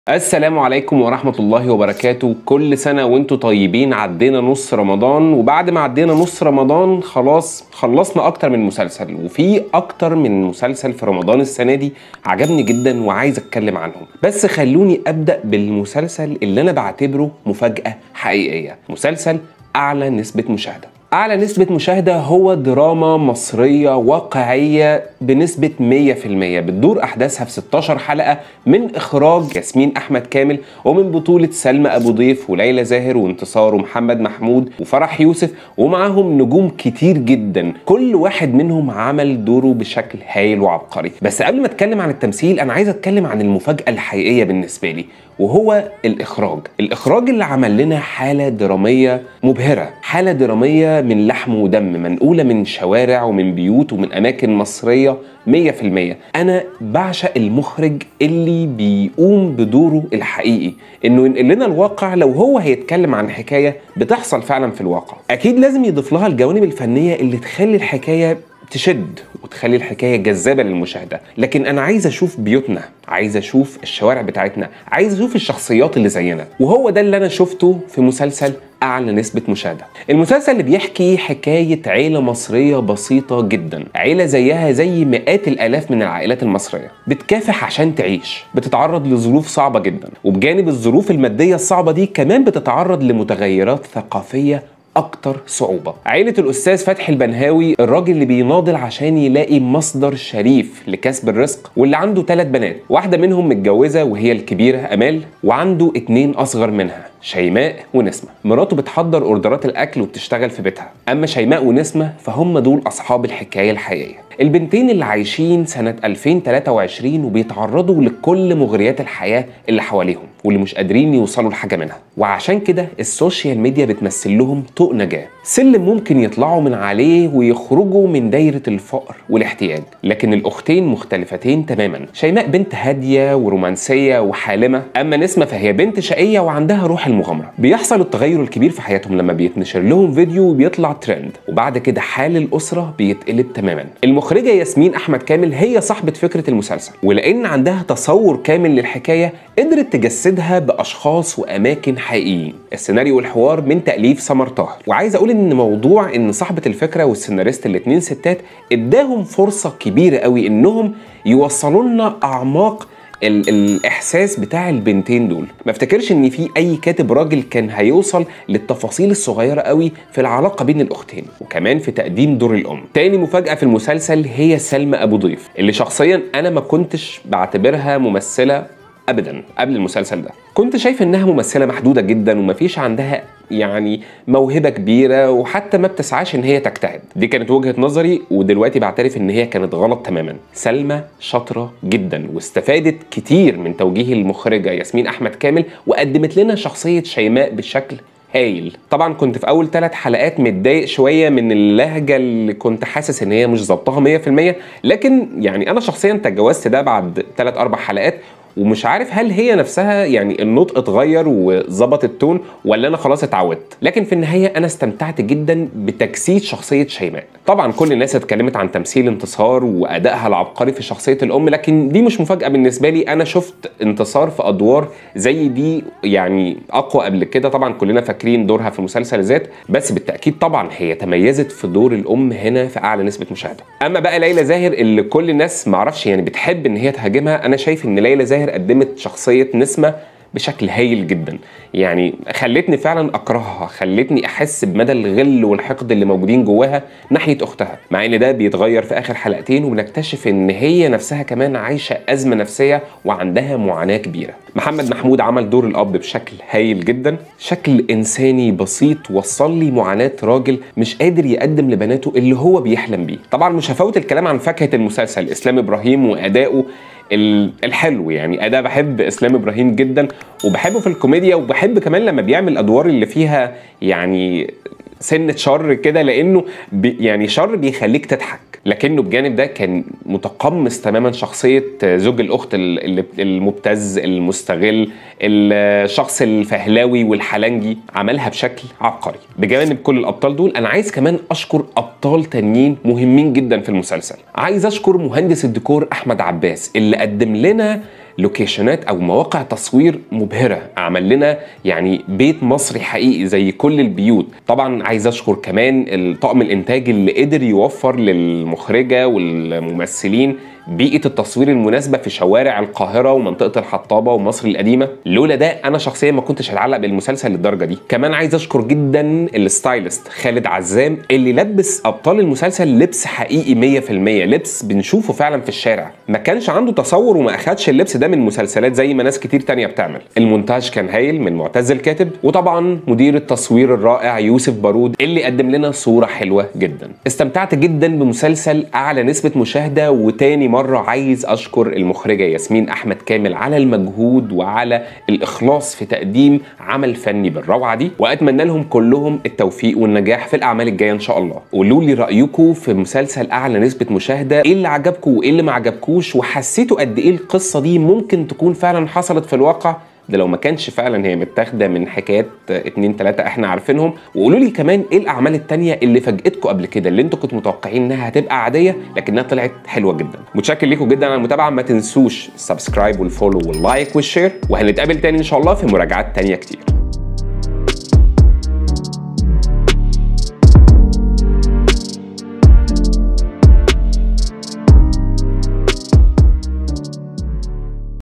السلام عليكم ورحمة الله وبركاته كل سنة وانتم طيبين عدينا نص رمضان وبعد ما عدينا نص رمضان خلاص خلصنا اكتر من مسلسل وفي اكتر من مسلسل في رمضان السنة دي عجبني جدا وعايز اتكلم عنهم بس خلوني ابدأ بالمسلسل اللي انا بعتبره مفاجأة حقيقية مسلسل اعلى نسبة مشاهدة أعلى نسبة مشاهدة هو دراما مصرية واقعية بنسبة 100% بتدور أحداثها في 16 حلقة من إخراج ياسمين أحمد كامل ومن بطولة سلمى أبو ضيف وليلى زاهر وانتصار ومحمد محمود وفرح يوسف ومعاهم نجوم كتير جدا كل واحد منهم عمل دوره بشكل هايل وعبقري بس قبل ما أتكلم عن التمثيل أنا عايز أتكلم عن المفاجأة الحقيقية بالنسبة لي وهو الإخراج الإخراج اللي عمل لنا حالة درامية مبهرة حالة درامية من لحم ودم منقولة من شوارع ومن بيوت ومن أماكن مصرية 100% أنا بعشق المخرج اللي بيقوم بدوره الحقيقي إنه ينقل لنا الواقع لو هو هيتكلم عن حكاية بتحصل فعلا في الواقع أكيد لازم يضيف لها الجوانب الفنية اللي تخلي الحكاية تشد وتخلي الحكايه جذابه للمشاهده لكن انا عايز اشوف بيوتنا عايز اشوف الشوارع بتاعتنا عايز اشوف الشخصيات اللي زينا وهو ده اللي انا شفته في مسلسل اعلى نسبه مشاهده المسلسل اللي بيحكي حكايه عيله مصريه بسيطه جدا عيله زيها زي مئات الالاف من العائلات المصريه بتكافح عشان تعيش بتتعرض لظروف صعبه جدا وبجانب الظروف الماديه الصعبه دي كمان بتتعرض لمتغيرات ثقافيه اكتر صعوبة عيلة الأستاذ فتحي البنهاوي الراجل اللي بيناضل عشان يلاقي مصدر شريف لكسب الرزق واللي عنده ثلاث بنات واحدة منهم متجوزة وهي الكبيرة أمال وعنده اتنين أصغر منها شيماء ونسمة مراته بتحضر اوردرات الاكل وبتشتغل في بيتها اما شيماء ونسمة فهم دول اصحاب الحكاية الحقيقية البنتين اللي عايشين سنة 2023 وبيتعرضوا لكل مغريات الحياة اللي حواليهم واللي مش قادرين يوصلوا لحاجة منها وعشان كده السوشيال ميديا بتمثل لهم طوق نجاة سلم ممكن يطلعوا من عليه ويخرجوا من دايرة الفقر والاحتياج لكن الأختين مختلفتين تماما شيماء بنت هادية ورومانسية وحالمة أما نسمة فهي بنت شقية وعندها روح المغامرة بيحصل التغير الكبير في حياتهم لما بيتنشر لهم فيديو وبيطلع ترند وبعد كده حال الأسرة بيتقلب تماما المخرجة ياسمين أحمد كامل هي صاحبة فكرة المسلسل ولأن عندها تصور كامل للحكاية قدرت تجسدها بأشخاص وأماكن حقيقيين السيناريو والحوار من تأليف سمر طاهر وعايز أقول إن موضوع إن صاحبة الفكرة والسيناريست الاتنين ستات اداهم فرصة كبيرة قوي إنهم يوصلوا لنا أعماق ال الاحساس بتاع البنتين دول ما افتكرش ان في اي كاتب راجل كان هيوصل للتفاصيل الصغيره قوي في العلاقه بين الاختين وكمان في تقديم دور الام تاني مفاجاه في المسلسل هي سلمى ابو ضيف اللي شخصيا انا ما كنتش بعتبرها ممثله ابدا قبل المسلسل ده كنت شايف انها ممثله محدوده جدا ومفيش عندها يعني موهبه كبيره وحتى ما بتسعاش ان هي تجتهد دي كانت وجهه نظري ودلوقتي بعترف ان هي كانت غلط تماما سلمى شاطره جدا واستفادت كتير من توجيه المخرجه ياسمين احمد كامل وقدمت لنا شخصيه شيماء بشكل هايل طبعا كنت في اول ثلاث حلقات متضايق شويه من اللهجه اللي كنت حاسس ان هي مش ظابطاها 100% لكن يعني انا شخصيا تجاوزت ده بعد ثلاث اربع حلقات ومش عارف هل هي نفسها يعني النطق اتغير وظبط التون ولا انا خلاص اتعودت لكن في النهايه انا استمتعت جدا بتجسيد شخصيه شيماء طبعا كل الناس اتكلمت عن تمثيل انتصار وادائها العبقري في شخصيه الام لكن دي مش مفاجاه بالنسبه لي انا شفت انتصار في ادوار زي دي يعني اقوى قبل كده طبعا كلنا فاكرين دورها في مسلسل ذات بس بالتاكيد طبعا هي تميزت في دور الام هنا في اعلى نسبه مشاهده اما بقى ليلى زاهر اللي كل الناس معرفش يعني بتحب ان هي تهاجمها انا شايف ان ليلى زاهر قدمت شخصيه نسمه بشكل هايل جدا يعني خلتني فعلا اكرهها خلتني احس بمدى الغل والحقد اللي موجودين جواها ناحيه اختها مع ان ده بيتغير في اخر حلقتين وبنكتشف ان هي نفسها كمان عايشه ازمه نفسيه وعندها معاناه كبيره محمد محمود عمل دور الاب بشكل هايل جدا شكل انساني بسيط وصل لي معاناه راجل مش قادر يقدم لبناته اللي هو بيحلم بيه طبعا مش هفوت الكلام عن فاكهه المسلسل اسلام ابراهيم وادائه الحلو يعني اداء بحب اسلام ابراهيم جدا وبحبه في الكوميديا وبحب كمان لما بيعمل الادوار اللي فيها يعني سنه شر كده لانه بي يعني شر بيخليك تضحك لكنه بجانب ده كان متقمص تماما شخصيه زوج الاخت المبتز المستغل الشخص الفهلاوي والحلنجي عملها بشكل عبقري بجانب كل الابطال دول انا عايز كمان اشكر ابطال تانيين مهمين جدا في المسلسل عايز اشكر مهندس الديكور احمد عباس اللي قدم لنا لوكيشنات او مواقع تصوير مبهره عمل لنا يعني بيت مصري حقيقي زي كل البيوت طبعا عايز اشكر كمان الطاقم الانتاج اللي قدر يوفر للمخرجه والممثلين بيئة التصوير المناسبة في شوارع القاهرة ومنطقة الحطابة ومصر القديمة لولا ده أنا شخصيا ما كنتش هتعلق بالمسلسل للدرجة دي كمان عايز أشكر جدا الستايلست خالد عزام اللي لبس أبطال المسلسل لبس حقيقي 100% لبس بنشوفه فعلا في الشارع ما كانش عنده تصور وما أخدش اللبس ده من مسلسلات زي ما ناس كتير تانية بتعمل المونتاج كان هايل من معتز الكاتب وطبعا مدير التصوير الرائع يوسف بارود اللي قدم لنا صورة حلوة جدا استمتعت جدا بمسلسل أعلى نسبة مشاهدة وتاني مرة عايز أشكر المخرجة ياسمين أحمد كامل على المجهود وعلى الإخلاص في تقديم عمل فني بالروعة دي وأتمنى لهم كلهم التوفيق والنجاح في الأعمال الجاية إن شاء الله قولوا لي رأيكم في مسلسل أعلى نسبة مشاهدة إيه اللي عجبكم وإيه اللي ما عجبكوش وحسيتوا قد إيه القصة دي ممكن تكون فعلا حصلت في الواقع ده لو ما كانش فعلا هي متاخده من حكايات اتنين تلاته احنا عارفينهم وقولوا لي كمان ايه الاعمال التانيه اللي فاجئتكم قبل كده اللي انتوا كنتوا متوقعين انها هتبقى عاديه لكنها طلعت حلوه جدا متشكر ليكم جدا على المتابعه ما تنسوش السبسكرايب والفولو واللايك والشير وهنتقابل تاني ان شاء الله في مراجعات تانيه كتير